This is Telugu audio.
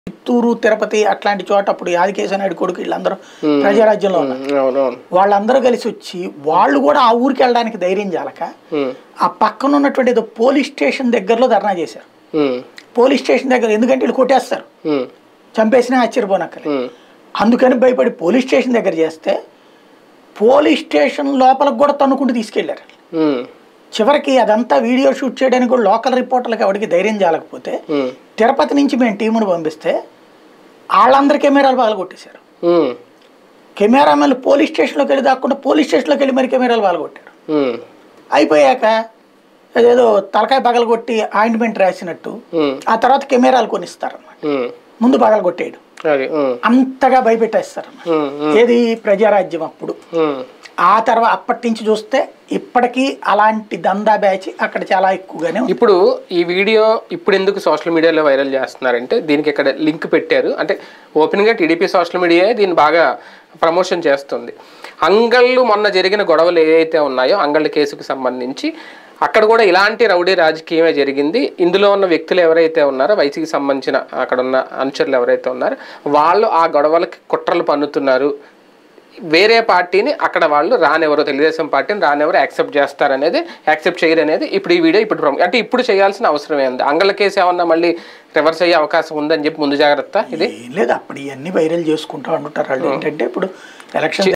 చిత్తూరు తిరుపతి అట్లాంటి చోట అప్పుడు యాదకేశవ నాయుడు కొడుకు వీళ్ళందరూ ప్రజారాజ్యంలో ఉన్నారు అవునవును వాళ్ళందరూ కలిసి వచ్చి వాళ్ళు కూడా ఆ ఊరికి వెళ్ళడానికి ధైర్యం చాలక ఉమ్, ఆ పక్కన ఉన్నటువంటి ఏదో పోలీస్ స్టేషన్ దగ్గరలో ధర్నా చేశారు ఉమ్, పోలీస్ స్టేషన్ దగ్గర ఎందుకంటే వీళ్ళు కొట్టేస్తారు ఉమ్, చంపేసినా ఆశ్చర్యపోనక్కర్లేదు ఉమ్, అందుకని భయపడి పోలీస్ స్టేషన్ దగ్గర చేస్తే పోలీస్ స్టేషన్ లోపలికి కూడా తన్నుకుంటూ తీసుకెళ్లారు ఉమ్, చివరికి అదంతా వీడియో షూట్ చేయడానికి కూడా లోకల్ రిపోర్టర్లకు ఎవరికి ధైర్యం చాలకపోతే ఉమ్, తిరుపతి నుంచి మేము టీమును పంపిస్తే వాళ్ళందరి కెమెరాలు పగలగొట్టేశారు ఉమ్, కెమెరామెన్లు పోలీస్ స్టేషన్లోకి వెళ్ళి దాక్కుండా పోలీస్ స్టేషన్లోకి వెళ్ళి మరి కెమెరాలు పగలగొట్టారు ఉమ్, అయిపోయాక అదేదో తలకాయ పగలగొట్టి ఆయింట్మెంట్ రాసినట్టు ఉమ్, ఆ తర్వాత కెమెరాలు కొనిస్తారన్నమాట ఉమ్, ముందు పగలగొట్టేయడం అది ఉమ్, అంతగా భయపెట్టేస్తారన్నమాట ఉమ్, ఉమ్, ఏది ప్రజారాజ్యం అప్పుడు ఉమ్, ఆ తర్వాత అప్పటి నుంచి చూస్తే ఇప్పటికీ అలాంటి దందా బ్యాచ్ అక్కడ చాలా ఎక్కువగానే ఉంది ఇప్పుడు ఈ వీడియో ఇప్పుడు ఎందుకు సోషల్ మీడియాలో వైరల్ చేస్తున్నారంటే దీనికి ఇక్కడ లింక్ పెట్టారు అంటే ఓపెన్గా టీడీపీ సోషల్ మీడియా దీన్ని బాగా ప్రమోషన్ చేస్తుంది అంగళ్ళు మొన్న జరిగిన గొడవలు ఏవైతే ఉన్నాయో అంగళ్ళ కేసుకు సంబంధించి అక్కడ కూడా ఇలాంటి రౌడీ రాజకీయమే జరిగింది ఇందులో ఉన్న వ్యక్తులు ఎవరైతే ఉన్నారో వైసీకి సంబంధించిన అక్కడ ఉన్న అనుచరులు ఎవరైతే ఉన్నారో వాళ్ళు ఆ గొడవలకి కుట్రలు పన్నుతున్నారు వేరే పార్టీని అక్కడ వాళ్ళు రానెవరో తెలుగుదేశం పార్టీని రానెవరో యాక్సెప్ట్ చేస్తారనేది యాక్సెప్ట్ చేయరు అనేది ఇప్పుడు ఈ వీడియో ఇప్పుడు ప్రమ- అంటే ఇప్పుడు చేయాల్సిన అవసరమే ఉంది అంగళ కేసు ఏమన్నా మళ్ళీ రివర్స్ అయ్యే అవకాశం ఉందని చెప్పి ముందు జాగ్రత్త ఇది ఏం లేదు అప్పుడు ఇవన్నీ వైరల్ చేసుకుంటూ ఉంటారు వాళ్ళు ఏంటంటే ఇప్పుడు ఎలక్షన్